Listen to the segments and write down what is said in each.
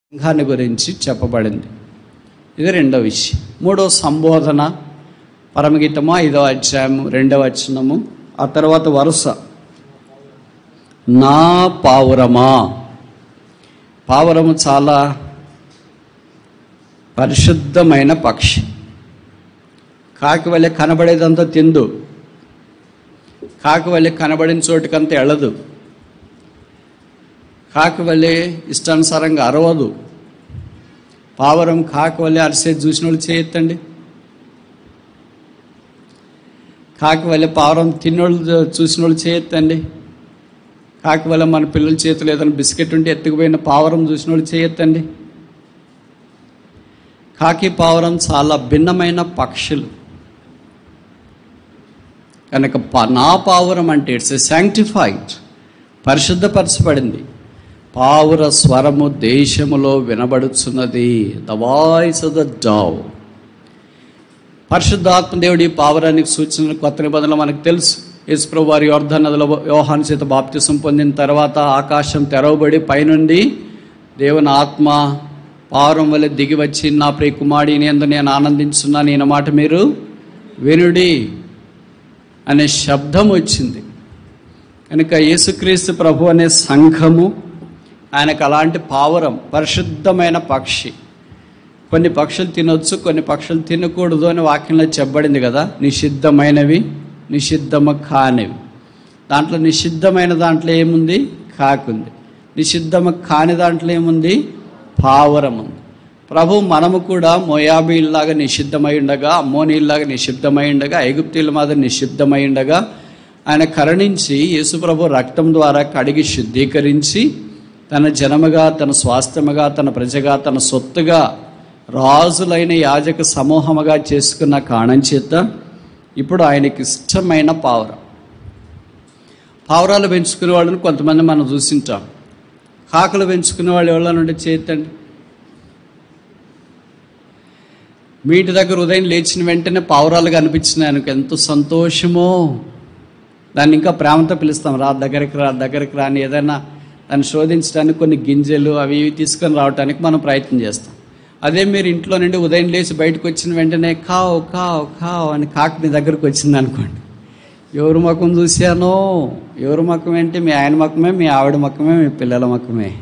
సంఘాన్ని గురించి చెప్పబడింది ఇది రెండవ విషయం మూడో సంబోధన పరమగీతము ఐదవ అధ్యాయము రెండవ వచనము ఆ తర్వాత వరుస నా పావురమా పావురము చాలా పరిశుద్ధమైన పక్షి కాకి వల్లే కనబడేదంతా తిందు కాకి వల్లే కనబడిన చోటుకంతా ఎళ్ళదు కాకి వల్లే ఇష్టానుసారంగా అరవదు పావురం కాకి వల్లే అరిసేది చూసిన వాళ్ళు చేయొద్దండి కాకి వల్లే పావురం తిన్నోళ్ళు చూసిన వాళ్ళు చేయొద్దండి కాకి వల్ల మన పిల్లల చేతిలో ఏదైనా బిస్కెట్ ఉంటే ఎత్తుకుపోయిన పావురం చూసిన వాళ్ళు చేయొద్దండి కాకి పావురం చాలా భిన్నమైన పక్షులు కనుక ప- నా పావురం అంటే ఇట్స్ ఎ శాంక్టిఫైడ్ పరిశుద్ధపరచబడింది పావుర స్వరము దేశములో వినబడుచున్నది the voice of the dove పరిశుద్ధాత్మ దేవుడి పావురానికి సూచన కొత్త నిబంధనలు మనకు తెలుసు యేసుప్రభు వారి యోర్ధన్ నదిలో యోహాను చేత బాప్తిసం పొందిన తర్వాత ఆకాశం తెరవబడి పైనుండి దేవుని ఆత్మ పావురం వల్ల దిగి వచ్చి నా ప్రియ కుమారుడి ఎందు నేను ఆనందించున్నాను ఈయన మాట మీరు వినుడి అనే శబ్దం వచ్చింది కనుక యేసుక్రీస్తు ప్రభు అనే సంఘము ఆయనకు అలాంటి పావురం పరిశుద్ధమైన పక్షి కొన్ని పక్షులు తినొచ్చు కొన్ని పక్షులు తినకూడదు అని వాక్యంలో చెప్పబడింది కదా నిషిద్ధమైనవి నిషిద్ధము కానివి దాంట్లో నిషిద్ధమైన దాంట్లో ఏముంది కాకుంది నిషిద్ధము కాని దాంట్లో ఏముంది పావురం ఉంది ప్రభు మనము కూడా మోయాబీల్లాగా నిషిద్ధమై ఉండగా అమ్మోనీల్లాగా నిషిద్ధమై ఉండగా ఐగుప్తీల మాదిరి నిషిద్ధమై ఉండగా ఆయన కరుణించి యేసుప్రభు రక్తం ద్వారా కడిగి శుద్ధీకరించి తన జనముగా తన స్వాస్థ్యముగా తన ప్రజగా తన సొత్తుగా రాజులైన యాజక సమూహముగా చేసుకున్న కారణం చేత ఇప్పుడు ఆయనకి ఇష్టమైన పావురం పావురాలు పెంచుకునే వాళ్ళని కొంతమంది మనం చూసింటాం కాకులు పెంచుకునే వాళ్ళు ఎవరి నుండి చేతండి మీ ఇంటి దగ్గర ఉదయం లేచిన వెంటనే పావురాలు కనిపించినాయి ఆయనకు ఎంతో సంతోషమో దాన్ని ఇంకా ప్రేమతో పిలుస్తాం రా దగ్గరికి రా దగ్గరికి రా అని ఏదైనా దాన్ని శోధించడానికి కొన్ని గింజలు అవి ఇవి తీసుకొని రావడానికి మనం ప్రయత్నం చేస్తాం అదే మీరు ఇంట్లో నుండి ఉదయం లేచి బయటకు వచ్చిన వెంటనే కావు కావు కావు అని కాకి మీ దగ్గరకు వచ్చింది అనుకోండి ఎవరు ముఖం చూశానో ఎవరు ముఖం ఏంటి మీ ఆయన ముఖమే మీ ఆవిడ ముఖమే మీ పిల్లల ముఖమే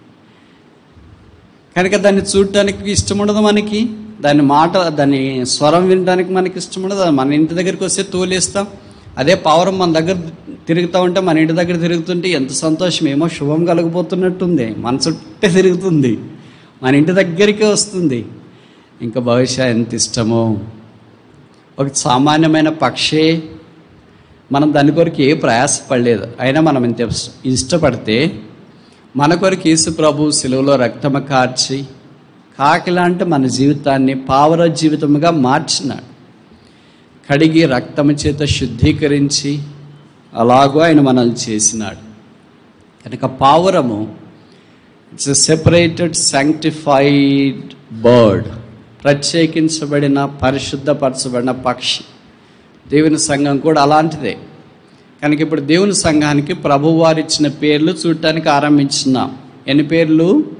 కనుక దాన్ని చూడటానికి ఇష్టం ఉండదు మనకి దాని మాట దాని స్వరం వినడానికి మనకి ఇష్టం ఉండదు అది మన ఇంటి దగ్గరికి వస్తే తోలేస్తాం అదే పావురం మన దగ్గర తిరుగుతూ ఉంటే మన ఇంటి దగ్గర తిరుగుతుంటే ఎంత సంతోషం ఏమో శుభం కలగబోతున్నట్టుంది మన చుట్టే తిరుగుతుంది మన ఇంటి దగ్గరికే వస్తుంది ఇంకా బహుశా ఎంత ఇష్టమో ఒక సామాన్యమైన పక్షే మనం దాని కొరకు ఏ ప్రయాసపడలేదు అయినా మనం ఇంత ఇష్ట- ఇష్టపడితే మన కొరకు యేసు ప్రభు సెలవులో రక్తము కార్చి కాకిలాంటి మన జీవితాన్ని పావర జీవితముగా మార్చినాడు కడిగి రక్తము చేత శుద్ధీకరించి అలాగూ ఆయన మనల్ని చేసినాడు కనుక పావురము it's a separated sanctified bird ప్రత్యేకించబడిన పరిశుద్ధపరచబడిన పక్షి దేవుని సంఘం కూడా అలాంటిదే కనుక ఇప్పుడు దేవుని సంఘానికి ప్రభువారు ఇచ్చిన పేర్లు చూడటానికి ఆరంభించున్నాం ఎన్ని పేర్లు